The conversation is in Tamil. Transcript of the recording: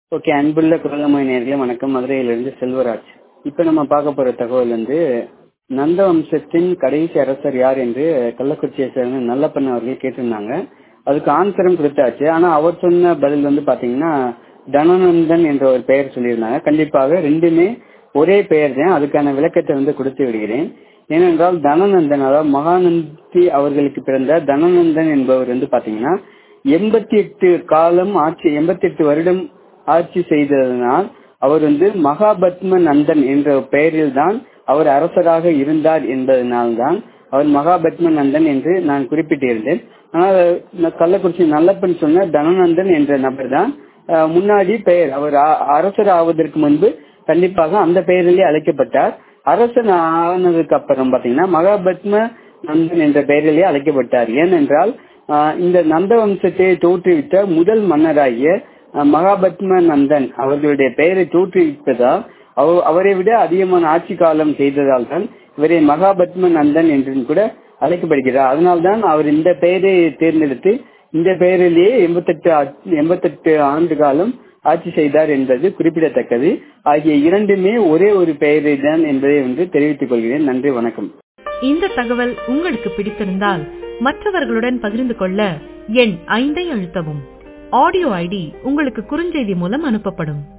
ஓகே அன்புள்ள குரலமாய் நேர்களே வணக்கம் மதுரையிலிருந்து செல்வராஜ் இப்போ நம்ம பார்க்க போற தகவல் வந்து நந்த வம்சத்தின் கடைசி அரசர் யார் என்று கள்ளக்குறிச்சியை சேர்ந்த நல்லப்பன் அவர்கள் கேட்டிருந்தாங்க அதுக்கு ஆன்சரும் கொடுத்தாச்சு ஆனா அவர் சொன்ன பதில் வந்து பாத்தீங்கன்னா தனநந்தன் என்ற ஒரு பெயர் சொல்லியிருந்தாங்க கண்டிப்பாக ரெண்டுமே ஒரே பெயர் தான் அதுக்கான விளக்கத்தை வந்து கொடுத்து விடுகிறேன் ஏனென்றால் தனநந்தன் அதாவது மகாநந்தி அவர்களுக்கு பிறந்த தனநந்தன் என்பவர் வந்து பாத்தீங்கன்னா எண்பத்தி எட்டு காலம் ஆட்சி எண்பத்தி எட்டு வருடம் ஆட்சி செய்ததனால் அவர் வந்து மகாபத்ம நந்தன் என்ற பெயரில் தான் அவர் அரசராக இருந்தார் என்பதனால்தான் அவர் மகாபத்ம நந்தன் என்று நான் குறிப்பிட்டிருந்தேன் ஆனால் கள்ளக்குறிச்சி நல்லப்பன் சொன்ன தனநந்தன் என்ற நபர் தான் முன்னாடி பெயர் அவர் அரசர் ஆவதற்கு முன்பு கண்டிப்பாக அந்த பெயரிலே அழைக்கப்பட்டார் அரசன் ஆனதுக்கு அப்புறம் பாத்தீங்கன்னா மகாபத்ம நந்தன் என்ற பெயரிலே அழைக்கப்பட்டார் ஏனென்றால் இந்த நந்த வம்சத்தை தோற்றுவித்த முதல் மன்னராகிய மகாபத்ம நந்தன் அவர்களுடைய பெயரை தோற்றுவிப்பதால் அவரை விட அதிகமான ஆட்சி காலம் செய்ததால் தான் இவரை மகாபத்ம நந்தன் என்று கூட அழைக்கப்படுகிறார் அதனால்தான் அவர் இந்த பெயரை தேர்ந்தெடுத்து இந்த பெயரிலேயே எண்பத்தெட்டு எண்பத்தெட்டு ஆண்டு காலம் ஆட்சி செய்தார் என்பது குறிப்பிடத்தக்கது ஆகிய இரண்டுமே ஒரே ஒரு பெயரை தான் என்பதை வந்து தெரிவித்துக் கொள்கிறேன் நன்றி வணக்கம் இந்த தகவல் உங்களுக்கு பிடித்திருந்தால் மற்றவர்களுடன் பகிர்ந்து கொள்ள எண் ஐந்தை அழுத்தவும் ஆடியோ ஐடி உங்களுக்கு குறுஞ்செய்தி மூலம் அனுப்பப்படும்